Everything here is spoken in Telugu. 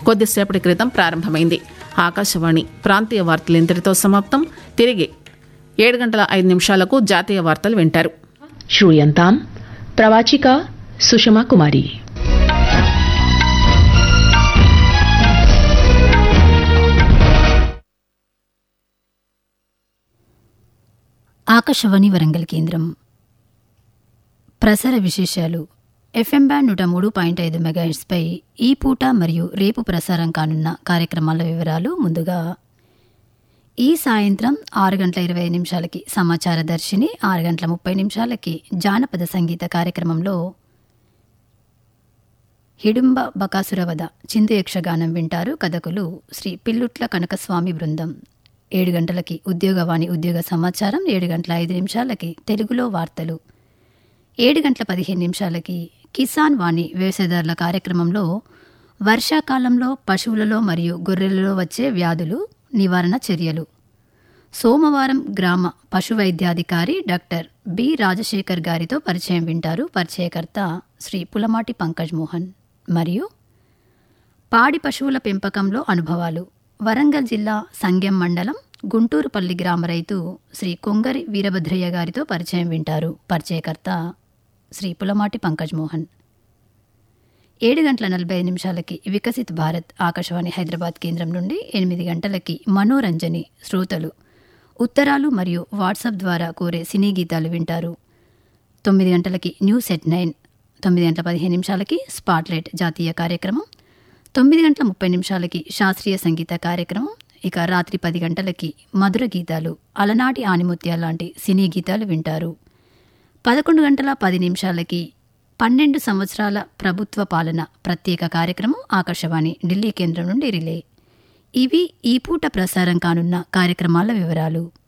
కొద్దిసేపటి క్రితం ప్రారంభమైంది ఆకాశవాణి ప్రాంతీయ వార్తలు ఇంతటితో సమాప్తం తిరిగి ఏడు గంటల ఐదు నిమిషాలకు జాతీయ వార్తలు వింటారు श्रूयन्ताम् प्रवाचिका सुषमा कुमारी ఆకాశవాణి వరంగల్ కేంద్రం ప్రసార విశేషాలు ఎఫ్ఎం బ్యాండ్ నూట మూడు పాయింట్ ఐదు మెగాహెట్స్పై ఈ పూట మరియు రేపు ప్రసారం కానున్న కార్యక్రమాల వివరాలు ముందుగా ఈ సాయంత్రం ఆరు గంటల ఇరవై నిమిషాలకి సమాచార దర్శిని ఆరు గంటల ముప్పై నిమిషాలకి జానపద సంగీత కార్యక్రమంలో హిడింబ బకాసురవద చిందు యక్షగానం వింటారు కథకులు శ్రీ పిల్లుట్ల కనకస్వామి బృందం ఏడు గంటలకి ఉద్యోగవాణి ఉద్యోగ సమాచారం ఏడు గంటల ఐదు నిమిషాలకి తెలుగులో వార్తలు ఏడు గంటల పదిహేను నిమిషాలకి కిసాన్ వాణి వ్యవసాయదారుల కార్యక్రమంలో వర్షాకాలంలో పశువులలో మరియు గొర్రెలలో వచ్చే వ్యాధులు నివారణ చర్యలు సోమవారం గ్రామ పశు వైద్యాధికారి డాక్టర్ బి రాజశేఖర్ గారితో పరిచయం వింటారు పరిచయకర్త శ్రీ పులమాటి పంకజ్ మోహన్ మరియు పాడి పశువుల పెంపకంలో అనుభవాలు వరంగల్ జిల్లా సంగెం మండలం గుంటూరుపల్లి గ్రామ రైతు శ్రీ కొంగరి వీరభద్రయ్య గారితో పరిచయం వింటారు పరిచయకర్త శ్రీ పులమాటి పంకజ్ మోహన్ ఏడు గంటల నలభై ఐదు నిమిషాలకి వికసిత్ భారత్ ఆకాశవాణి హైదరాబాద్ కేంద్రం నుండి ఎనిమిది గంటలకి మనోరంజని శ్రోతలు ఉత్తరాలు మరియు వాట్సాప్ ద్వారా కోరే సినీ గీతాలు వింటారు తొమ్మిది గంటలకి న్యూస్ ఎట్ నైన్ తొమ్మిది గంటల పదిహేను నిమిషాలకి స్పాట్లైట్ జాతీయ కార్యక్రమం తొమ్మిది గంటల ముప్పై నిమిషాలకి శాస్త్రీయ సంగీత కార్యక్రమం ఇక రాత్రి పది గంటలకి మధుర గీతాలు అలనాటి ఆనిముత్యాల లాంటి సినీ గీతాలు వింటారు పదకొండు గంటల పది నిమిషాలకి పన్నెండు సంవత్సరాల ప్రభుత్వ పాలన ప్రత్యేక కార్యక్రమం ఆకాశవాణి ఢిల్లీ కేంద్రం నుండి రిలే ఇవి ఈ పూట ప్రసారం కానున్న కార్యక్రమాల వివరాలు